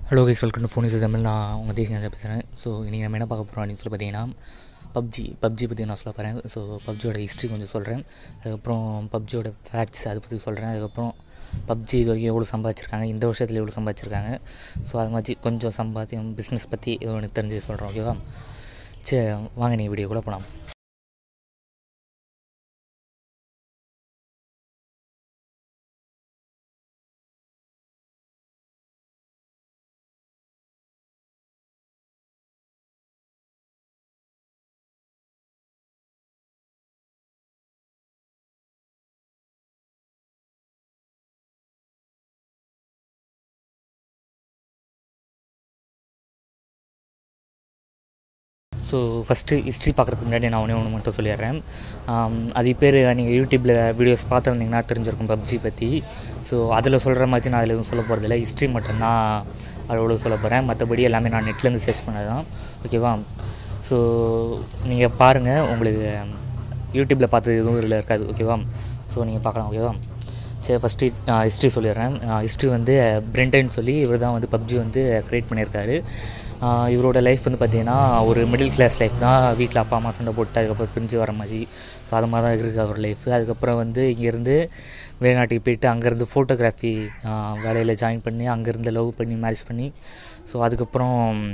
hello guys welcome to phone is Tamil நான் உங்கள் தேசிய பேசுகிறேன் ஸோ இன்றைக்கி நம்ம என்ன பார்க்க போகிறோம் அப்படின்னு சொல்லி பார்த்தீங்கன்னா பப்ஜி பப்ஜி பற்றி நான் சொல்ல போகிறேன் ஸோ பப்ஜியோட ஹிஸ்ட்ரி கொஞ்சம் சொல்கிறேன் அதுக்கப்புறம் பப்ஜியோட ஃபேக்ட்ஸ் அதை பற்றி சொல்கிறேன் அதுக்கப்புறம் பப்ஜி இது வரைக்கும் எவ்வளோ சம்பாதிச்சிருக்காங்க இந்த வருஷத்தில் எவ்வளோ சம்பாதிச்சிருக்காங்க ஸோ அது மாதிரி கொஞ்சம் சம்பாத்தியம் பிஸ்னஸ் பற்றி எதுவும் எனக்கு தெரிஞ்சு சொல்கிறேன் ஓகேவா சரி வாங்க நீங்கள் வீடியோக்குள்ளே போகலாம் ஸோ ஃபஸ்ட்டு ஹிஸ்ட்ரி பார்க்குறதுக்கு முன்னாடி நான் ஒன்றே ஒன்று மட்டும் சொல்லிடுறேன் ஆம், அது பேர் நீங்கள் யூடியூப்பில் வீடியோஸ் பார்த்துருந்தீங்கன்னா தெரிஞ்சிருக்கும் பப்ஜி பற்றி ஸோ அதில் சொல்கிற மாதிரி நான் அதில் எதுவும் சொல்ல போகிறதில்ல ஹிஸ்ட்ரி மட்டும்தான் அவ்வளோ சொல்ல போகிறேன் மற்றபடி எல்லாமே நான் நெட்லேருந்து சர்ச் பண்ணது தான் ஓகேவா ஸோ நீங்கள் பாருங்கள் உங்களுக்கு யூடியூப்பில் பார்த்தது எதுவும் இதில் இருக்காது ஓகேவா ஸோ நீங்கள் பார்க்கலாம் ஓகேவா சரி ஃபஸ்ட்டு ஹிஸ்ட்ரி சொல்லிடுறேன் ஹிஸ்ட்ரி வந்து பிரெண்டன் சொல்லி இவர் தான் வந்து பப்ஜி வந்து க்ரியேட் பண்ணியிருக்காரு ஆஹ் இவரோட லைஃப் வந்து பார்த்தீங்கன்னா ஒரு மிடில் கிளாஸ் லைஃப் தான் வீட்டில் அப்பா அம்மா சண்டை போட்டு அதுக்கப்புறம் பிரிஞ்சு வர மாதிரி ஸோ அது மாதிரி தான் இருக்குது அவர் லைஃப் அதுக்கப்புறம் வந்து இங்கேருந்து வெளிநாட்டுக்கு போயிட்டு அங்கேருந்து ஃபோட்டோகிராஃபி வேலையில் ஜாயின் பண்ணி அங்கேருந்து லவ் பண்ணி மேரேஜ் பண்ணி ஸோ அதுக்கப்புறம்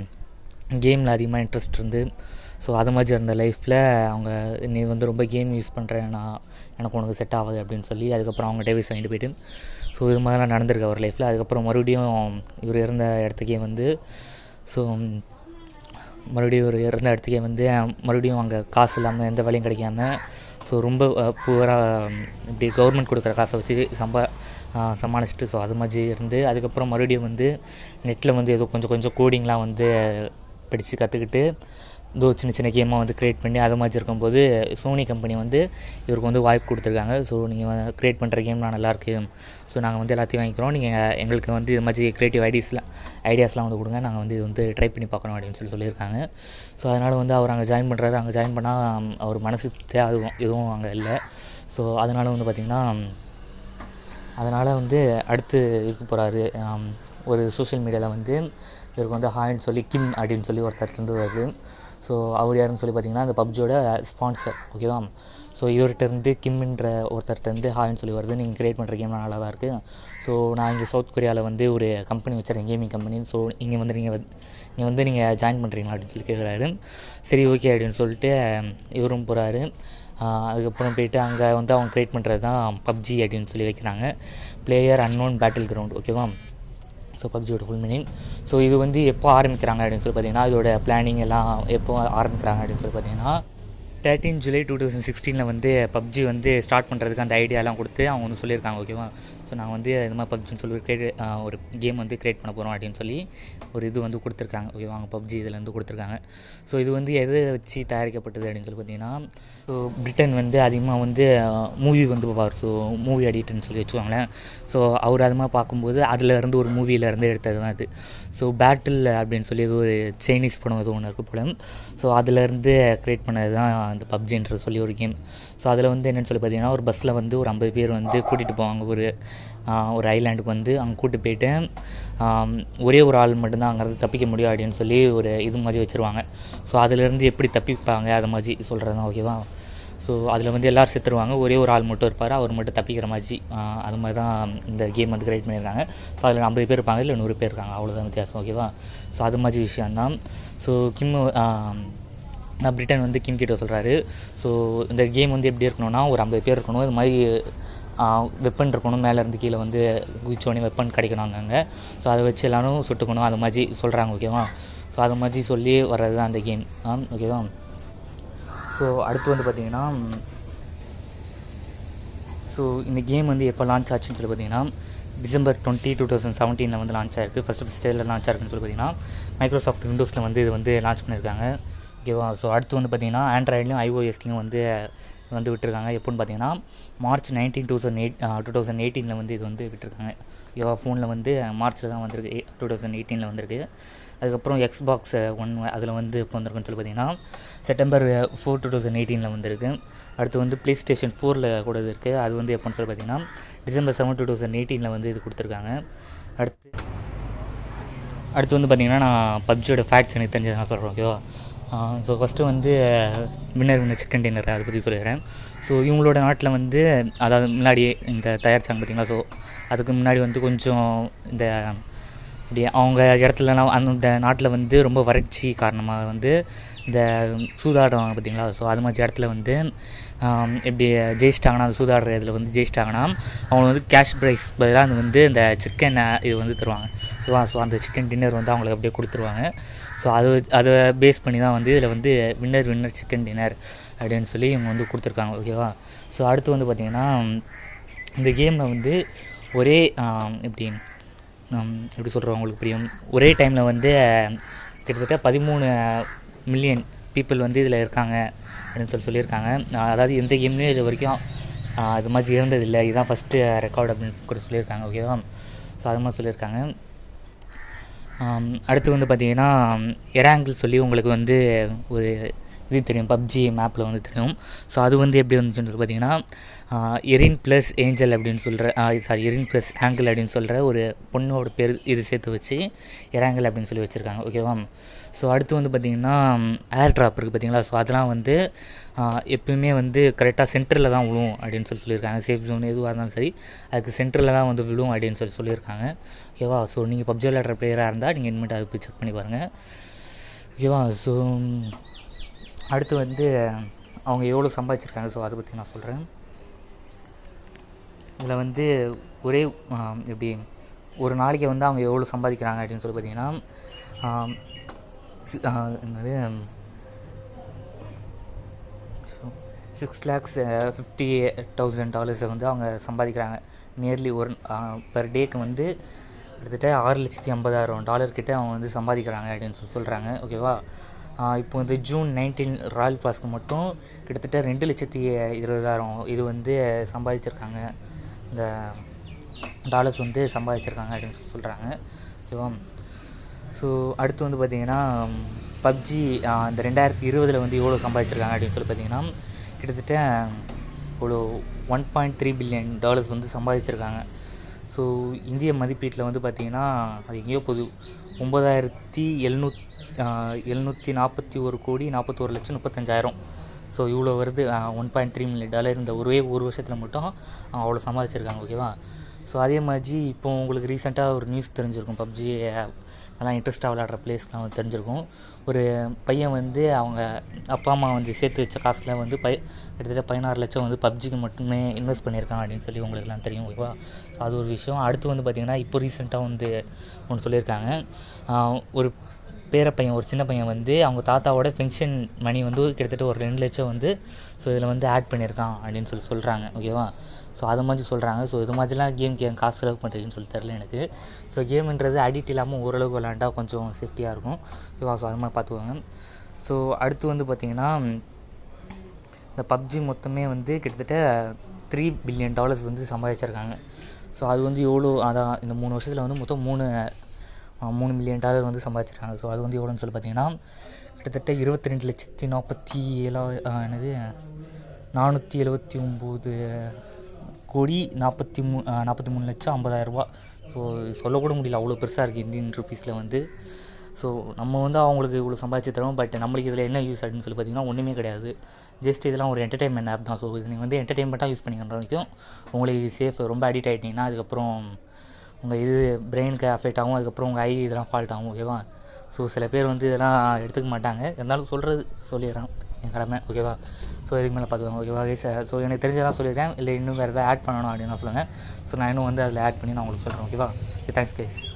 கேமில் அதிகமாக இன்ட்ரெஸ்ட் இருந்து ஸோ அது மாதிரி இருந்த லைஃப்பில் அவங்க நீ வந்து ரொம்ப கேம் யூஸ் பண்ணுறேன் நான் எனக்கு உனக்கு செட் ஆகாது அப்படின்னு சொல்லி அதுக்கப்புறம் அவங்க டேவிஸ் வாங்கிட்டு போயிட்டு ஸோ இது மாதிரிலாம் நடந்திருக்கு அவர் லைஃப்பில் அதுக்கப்புறம் மறுபடியும் இவர் இருந்த இடத்துக்கே வந்து ஸோ மறுபடியும் ஒரு இறந்த இடத்துக்கே வந்து மறுபடியும் அங்கே காசு இல்லாமல் எந்த வேலையும் கிடைக்காம ஸோ ரொம்ப புவராக இப்படி கவர்மெண்ட் கொடுக்குற காசை வச்சு சம்பா ஆஹ் சமாளிச்சுட்டு ஸோ அது மாதிரி இருந்து அதுக்கப்புறம் மறுபடியும் வந்து நெட்டில் வந்து ஏதோ கொஞ்சம் கொஞ்சம் கோடிங்லாம் வந்து படித்து கற்றுக்கிட்டு இதோ சின்ன சின்ன கேமாக வந்து க்ரியேட் பண்ணி அது மாதிரி இருக்கும்போது சோனி கம்பெனி வந்து இவருக்கு வந்து வாய்ப்பு கொடுத்துருக்காங்க ஸோ நீங்கள் க்ரியேட் பண்ணுற கேம்லாம் நல்லாயிருக்கு ஸோ நாங்கள் வந்து எல்லாத்தையும் வாங்கிக்கிறோம் நீங்கள் எங்களுக்கு வந்து இது மாதிரி க்ரியேட்டிவ் ஐடியாஸ்லாம் ஐடியாஸ்லாம் வந்து கொடுங்க நாங்கள் வந்து இது வந்து ட்ரை பண்ணி பார்க்குறோம் அப்படின்னு சொல்லி சொல்லியிருக்காங்க ஸோ அதனால் வந்து அவர் அங்கே ஜாயின் பண்ணுறாரு அங்கே ஜாயின் பண்ணால் அவர் மனசுக்கு அதுவும் எதுவும் அங்கே இல்லை ஸோ அதனால் வந்து பார்த்திங்கன்னா அதனால் வந்து அடுத்து இருக்க போகிறாரு ஒரு சோஷியல் மீடியாவில் வந்து இவருக்கு வந்து ஹாய்ன்னு சொல்லி கிம் அப்படின்னு சொல்லி ஒருத்தர் இருந்து வருது ஸோ அவர் யாருன்னு சொல்லி பார்த்தீங்கன்னா அந்த பப்ஜியோட ஸ்பான்சர் ஓகேவா ஸோ இவர்கிட்ட இருந்து கிம்ன்ற ஒருத்தர்கிட்ட இருந்து ஹாய்ன்னு சொல்லி வருது நீங்கள் க்ரியேட் பண்ணுற கேம்லாம் நல்லா தான் இருக்குது ஸோ நான் இங்கே சவுத் கொரியாவில் வந்து ஒரு கம்பெனி வச்சுருக்கேன் கேமிங் கம்பெனி ஸோ இங்கே வந்து நீங்கள் வந்து இங்கே வந்து நீங்கள் ஜாயின் பண்ணுறீங்களா அப்படின்னு சொல்லி கேட்குறாரு சரி ஓகே அப்படின்னு சொல்லிட்டு இவரும் போகிறாரு அதுக்கப்புறம் போயிட்டு அங்கே வந்து அவங்க க்ரியேட் பண்ணுறது தான் பப்ஜி அப்படின்னு சொல்லி வைக்கிறாங்க பிளேயர் அன்னோன் பேட்டில் கிரவுண்ட் ஓகேவா ஸோ பப்ஜியோட ஃபுல் மீனிங் ஸோ இது வந்து எப்போ ஆரம்பிக்கிறாங்க அப்படின்னு சொல்லி பார்த்தீங்கன்னா இதோட பிளானிங் எல்லாம் எப்போ ஆரம்பிக்கிறாங்க அப்படின்னு சொல்லி பார்த்தீங்கன்னா தேர்ட்டீன் ஜூலை டூ தௌசண்ட் சிக்ஸ்டீனில் வந்து பப்ஜி வந்து ஸ்டார்ட் பண்ணுறதுக்கு அந்த ஐடியாலாம் கொடுத்து அவங்க வந்து சொல்லியிருக்காங்க ஓகேவா ஸோ நாங்கள் வந்து இந்த மாதிரி பப்ஜின்னு சொல்லி கிரியேட் ஒரு கேம் வந்து க்ரியேட் பண்ண போகிறோம் அப்படின்னு சொல்லி ஒரு இது வந்து கொடுத்துருக்காங்க ஓகேவா அவங்க பப்ஜி இதில் வந்து கொடுத்துருக்காங்க ஸோ இது வந்து எதை வச்சு தயாரிக்கப்பட்டது அப்படின்னு சொல்லி பார்த்தீங்கன்னா ஸோ பிரிட்டன் வந்து அதிகமாக வந்து மூவி வந்து பார்ப்பார் ஸோ மூவி எடிட்டர்னு சொல்லி வச்சுக்கோங்களேன் ஸோ அவர் அதிகமாக பார்க்கும்போது அதில் இருந்து ஒரு மூவியில் இருந்து எடுத்தது தான் அது ஸோ பேட்டில் அப்படின்னு சொல்லி ஏதோ ஒரு சைனீஸ் படம் ஏதோ ஒன்று இருக்குது போல ஸோ அதிலேருந்து க்ரியேட் பண்ணது தான் அந்த பப்ஜின்ற சொல்லி ஒரு கேம் ஸோ அதில் வந்து என்னென்னு சொல்லி பார்த்தீங்கன்னா ஒரு பஸ்ஸில் வந்து ஒரு ஐம்பது பேர் வந்து கூட்டிகிட்டு போவாங்க ஒரு ஆஹ், ஒரு ஐலாண்டுக்கு வந்து அங்கே கூட்டி போயிட்டு ஆம், ஒரே ஒரு ஆள் மட்டும்தான் அங்கேருந்து தப்பிக்க முடியும் அப்படின்னு சொல்லி ஒரு இது மாதிரி வச்சுருவாங்க ஸோ அதிலேருந்து எப்படி தப்பிப்பாங்க அதை மாதிரி சொல்கிறது தான் ஓகேவா ஸோ அதில் வந்து எல்லோரும் செத்துருவாங்க ஒரே ஒரு ஆள் மட்டும் இருப்பார் அவர் மட்டும் தப்பிக்கிற மாதிரி ஆஹ், அது மாதிரி தான் இந்த கேம் வந்து கிரியேட் பண்ணியிருக்காங்க ஸோ அதில் ஐம்பது பேர் இருப்பாங்க இல்லை நூறு பேர் இருக்காங்க அவ்வளோதான் வித்தியாசம் ஓகேவா ஸோ அது மாதிரி விஷயந்தான் ஸோ கிம் நான் பிரிட்டன் வந்து கிம் கிட்ட சொல்கிறாரு ஸோ இந்த கேம் வந்து எப்படி இருக்கணும்னா ஒரு ஐம்பது பேர் இருக்கணும் இது மாதிரி வெப்பன் இருக்கணும் மேலே இருந்து கீழே வந்து குதிச்சோடனே வெப்பன் கிடைக்கணும் அங்கங்கே ஸோ அதை வச்சு எல்லாரும் சுட்டுக்கணும் அது மாதிரி சொல்கிறாங்க ஓகேவா ஸோ அது மாதிரி சொல்லி வர்றது தான் அந்த கேம் ஓகேவா ஸோ அடுத்து வந்து பார்த்தீங்கன்னா ஸோ இந்த கேம் வந்து எப்போ லான்ச் ஆச்சுன்னு சொல்லி பார்த்தீங்கன்னா டிசம்பர் டுவெண்ட்டி டூ தௌசண்ட் செவன்டீனில் வந்து லான்ச் ஆயிருக்கு ஃபஸ்ட்டு ஃபஸ்ட் இதில் லான்ச் ஆயிருக்குன்னு சொல்லி பார்த்தீங்கன்னா மைக்ரோசாஃப்ட் விண்டோஸில் வந்து இது வந்து லான்ச் பண்ணியிருக்காங்க ஓகேவா ஸோ அடுத்து வந்து பார்த்தீங்கன்னா ஆண்ட்ராய்ட்லையும் ஐஓஎஸ்லையும் வந்து வந்து விட்டுருக்காங்க எப்போன்னு பார்த்தீங்கன்னா March nineteen thousand eight two thousand எயிட்டீனில் வந்து இது வந்து விட்டுருக்காங்க ஓகேவா ஃபோனில் வந்து மார்ச்சில் தான் வந்திருக்கு டூ தௌசண்ட் எயிட்டீனில் வந்திருக்கு அதுக்கப்புறம் எக்ஸ்பாக்ஸ் ஒன் அதில் வந்து இப்போ வந்திருக்குன்னு சொல்லி பார்த்தீங்கன்னா செப்டம்பர் ஃபோர் டூ தௌசண்ட் எயிட்டீனில் வந்திருக்கு அடுத்து வந்து ப்ளே ஸ்டேஷன் ஃபோரில் கூட இது இருக்குது அது வந்து எப்போன்னு சொல்லி பார்த்தீங்கன்னா டிசம்பர் செவன் டூ தௌசண்ட் எயிட்டீனில் வந்து இது கொடுத்துருக்காங்க அடுத்து அடுத்து வந்து பார்த்தீங்கன்னா நான் பப்ஜியோட ஃபேக்ட்ஸ் எனக்கு தெரிஞ்சதை நான் சொல்கிறேன் ஓகேவா ஸோ ஃபஸ்ட்டு வந்து வின்னர் வின்னர் சிக்கன் டின்னர் அதை பற்றி சொல்லிடுறேன் ஸோ இவங்களோட நாட்டில் வந்து அதாவது முன்னாடியே இந்த தயாரிச்சாங்க பார்த்தீங்களா ஸோ அதுக்கு முன்னாடி வந்து கொஞ்சம் இந்த இப்படி அவங்க இடத்துலலாம் அந்த நாட்டில் வந்து ரொம்ப வறட்சி காரணமாக வந்து இந்த சூதாடுவாங்க பார்த்தீங்களா ஸோ அது மாதிரி இடத்துல வந்து ஆம், இப்படி ஜெயிச்சிட்டாங்கன்னா அந்த சூதாடுற இதில் வந்து ஜெயிச்சிட்டாங்கன்னா அவங்க வந்து கேஷ் ப்ரைஸ் பதிலாக அது வந்து இந்த சிக்கன் இது வந்து தருவாங்க ஓகேவா ஸோ அந்த சிக்கன் டின்னர் வந்து அவங்களுக்கு அப்படியே கொடுத்துருவாங்க ஸோ அது வச்சு- அதை பேஸ் பண்ணி தான் வந்து இதில் வந்து வின்னர் வின்னர் சிக்கன் டின்னர் அப்படின்னு சொல்லி இவங்க வந்து கொடுத்துருக்காங்க ஓகேவா ஸோ அடுத்து வந்து பார்த்திங்கன்னா இந்த கேமில் வந்து ஒரே ஆம், எப்படி ஆம், எப்படி சொல்கிறோம் உங்களுக்கு புரியும் ஒரே டைமில் வந்து கிட்டத்தட்ட பதிமூணு மில்லியன் பீப்புள் வந்து இதில் இருக்காங்க அப்படின்னு சொல்லி சொல்லியிருக்காங்க ஆஹ் அதாவது எந்த கேம்லேயும் இது வரைக்கும் ஆஹ் இது மாதிரி இருந்ததில்லை இதுதான் ஃபஸ்ட்டு ரெக்கார்ட் அப்படின்னு கூட சொல்லியிருக்காங்க ஓகேவா ஸோ அது மாதிரி சொல்லியிருக்காங்க ஆம், அடுத்து வந்து பார்த்தீங்கன்னா எராங்கிள் சொல்லி உங்களுக்கு வந்து ஒரு இது தெரியும் பப்ஜி மேப்பில் வந்து தெரியும் ஸோ அது வந்து எப்படி வந்துச்சுன்னு சொல்லி பார்த்தீங்கன்னா எரின் ப்ளஸ் ஏஞ்சல் அப்படின்னு சொல்கிற சாரி எரின் ப்ளஸ் ஆங்கிள் அப்படின்னு சொல்கிற ஒரு பொண்ணோட பேர் இது சேர்த்து வச்சு எராங்கிள் அப்படின்னு சொல்லி வச்சுருக்காங்க ஓகேவா ஸோ அடுத்து வந்து பார்த்திங்கன்னா ஏர் ட்ராப் இருக்குது பார்த்தீங்களா ஸோ அதெல்லாம் வந்து ஆஹ், எப்பயுமே வந்து கரெக்டாக சென்டரில் தான் விழும் அப்படின்னு சொல்லி சொல்லியிருக்காங்க சேஃப் ஜோன் எதுவாக இருந்தாலும் சரி அதுக்கு சென்டரில் தான் வந்து விழும் அப்படின்னு சொல்லி சொல்லியிருக்காங்க ஓகேவா ஸோ நீங்கள் பப்ஜி விளையாடுற பிளேயராக இருந்தால் நீங்கள் இனிமேட்டு அதை போய் செக் பண்ணி பாருங்கள் ஓகேவா ஸோ அடுத்து வந்து அவங்க எவ்வளோ சம்பாதிச்சிருக்காங்க ஸோ அதை பற்றி நான் சொல்கிறேன் இதில் வந்து ஒரே ஆம், எப்படி ஒரு நாளைக்கு வந்து அவங்க எவ்வளோ சம்பாதிக்கிறாங்க அப்படின்னு சொல்லி பார்த்தீங்கன்னா ஆம், சி- ஆ, என்னது சிக்ஸ் லேக்ஸ் ஃபிஃப்டி தௌசண்ட் டாலர்ஸை வந்து அவங்க சம்பாதிக்கிறாங்க நியர்லி ஒரு பெர் டேக்கு வந்து கிட்டத்தட்ட ஆறு லட்சத்தி ஐம்பதாயிரம் டாலர் கிட்ட அவங்க வந்து சம்பாதிக்கிறாங்க அப்படின்னு சொல்லி சொல்கிறாங்க ஓகேவா ஆஹ் இப்போ வந்து ஜூன் நைன்டீன் ராயல் பாஸ்க்கு மட்டும் கிட்டத்தட்ட ரெண்டு லட்சத்தி இருபதாயிரம் இது வந்து சம்பாதிச்சிருக்காங்க இந்த டாலர்ஸ் வந்து சம்பாதிச்சிருக்காங்க அப்படின்னு சொல்லி சொல்கிறாங்க ஓகேவா ஸோ அடுத்து வந்து பார்த்தீங்கன்னா பப்ஜி இந்த ரெண்டாயிரத்தி இருபதில் வந்து எவ்வளோ சம்பாதிச்சிருக்காங்க அப்படின்னு சொல்லி பார்த்தீங்கன்னா கிட்டத்தட்ட இவ்வளோ one point three billion dollars வந்து சம்பாதிச்சிருக்காங்க ஸோ இந்திய மதிப்பீட்டில் வந்து பார்த்தீங்கன்னா அது எங்கேயோ போகுது ஒம்பதாயிரத்தி எழுநூத் எழுநூற்றி நாற்பத்தி ஒரு கோடி நாற்பத்தோரு லட்சம் முப்பத்தஞ்சாயிரம் ஸோ இவ்வளோ வருது one point three million dollar இந்த ஒரே ஒரு வருஷத்தில் மட்டும் அவங்க அவ்வளோ சம்பாதிச்சிருக்காங்க ஓகேவா ஸோ அதே மாதிரி இப்போ உங்களுக்கு ரீசெண்டாக ஒரு நியூஸ் தெரிஞ்சிருக்கும் பப்ஜி அதெல்லாம் இன்ட்ரெஸ்ட்டாக விளையாடுற பிளேஸ்லாம் தெரிஞ்சிருக்கும் ஒரு பையன் வந்து அவங்க அப்பா அம்மா வந்து சேர்த்து வச்ச காசில் வந்து பை கிட்டத்தட்ட பதினாறு லட்சம் வந்து பப்ஜிக்கு மட்டுமே இன்வெஸ்ட் பண்ணியிருக்காங்க அப்படின்னு சொல்லி உங்களுக்குலாம் தெரியும் ஓகேவா ஸோ அது ஒரு விஷயம் அடுத்து வந்து பார்த்திங்கன்னா இப்போ ரீசெண்டாக வந்து ஒன்று சொல்லியிருக்காங்க ஆஹ் ஒரு பேர பையன் ஒரு சின்ன பையன் வந்து அவங்க தாத்தாவோட பென்ஷன் மணி வந்து கிட்டத்தட்ட ஒரு ரெண்டு லட்சம் வந்து ஸோ இதில் வந்து ஆட் பண்ணியிருக்கான் அப்படின்னு சொல்லி சொல்கிறாங்க ஓகேவா ஸோ அது மாதிரி சொல்கிறாங்க ஸோ இது மாதிரிலாம் கேம் கே காசு செலவு பண்ணுறதுன்னு சொல்லி தெரில எனக்கு ஸோ கேம்ன்றது அடிக்ட் இல்லாமல் ஓரளவுக்கு விளாண்டா கொஞ்சம் சேஃப்டியாக இருக்கும் ஓகேவா ஸோ அது மாதிரி பார்த்துக்கோங்க ஸோ அடுத்து வந்து பார்த்திங்கன்னா இந்த பப்ஜி மொத்தமே வந்து கிட்டத்தட்ட த்ரீ பில்லியன் டாலர்ஸ் வந்து சம்பாதிச்சிருக்காங்க ஸோ அது வந்து எவ்வளோ அதான் இந்த மூணு வருஷத்தில் வந்து மொத்தம் மூணு ஆ, மூணு மில்லியன் டாலர் வந்து சம்பாதிச்சிருக்காங்க ஸோ அது வந்து எவ்வளோன்னு சொல்லி பார்த்தீங்கன்னா கிட்டத்தட்ட இருபத்தி ரெண்டு லட்சத்தி நாற்பத்தி ஏழா ஆ, என்னது நானூற்றி எழுபத்தி ஒம்பது கோடி நாற்பத்தி மூ நாற்பத்தி மூணு லட்சம் ஐம்பதாயிரரூபா ஸோ சொல்லக்கூட முடியல அவ்வளோ பெருசாக இருக்குது இந்தியன் ருபீஸில் வந்து ஸோ நம்ம வந்து அவங்களுக்கு இவ்வளோ சம்பாதிச்சு தரோம் பட் நம்மளுக்கு இதில் என்ன யூஸ் அப்படின்னு சொல்லி பார்த்தீங்கன்னா ஒன்றுமே கிடையாது ஜஸ்ட் இதெல்லாம் ஒரு என்டர்டைன்மெண்ட் ஆப் தான் ஸோ இது நீங்கள் வந்து என்டர்டைன்மெண்ட்டாக யூஸ் பண்ணிக்கிற வரைக்கும் உங்களுக்கு இது சேஃப் ரொம்ப அடிக்ட் ஆகிட்டீங்கன்னா அதுக்கப்புறம் உங்கள் இது பிரெயினுக்கு அஃபெக்ட் ஆகும் அதுக்கப்புறம் உங்கள் ஐ இதெல்லாம் ஃபால்ட் ஆகும் ஓகேவா ஸோ சில பேர் வந்து இதெல்லாம் எடுத்துக்க மாட்டாங்க இருந்தாலும் சொல்கிறது சொல்லிடுறேன் என் கடமை ஓகேவா ஸோ இதுக்கு மேலே பார்த்துக்கோங்க ஓகேவா சார் ஸோ எனக்கு தெரிஞ்சதெல்லாம் சொல்லிடுறேன் இல்லை இன்னும் வேறு எதாவது ஆட் பண்ணணும் அப்படின்னு சொல்லுங்கள் ஸோ நான் இன்னும் வந்து அதில் ஆட் பண்ணி நான் உங்களுக்கு சொல்கிறேன் ஓகேவா தேங்க்ஸ் கைஸ்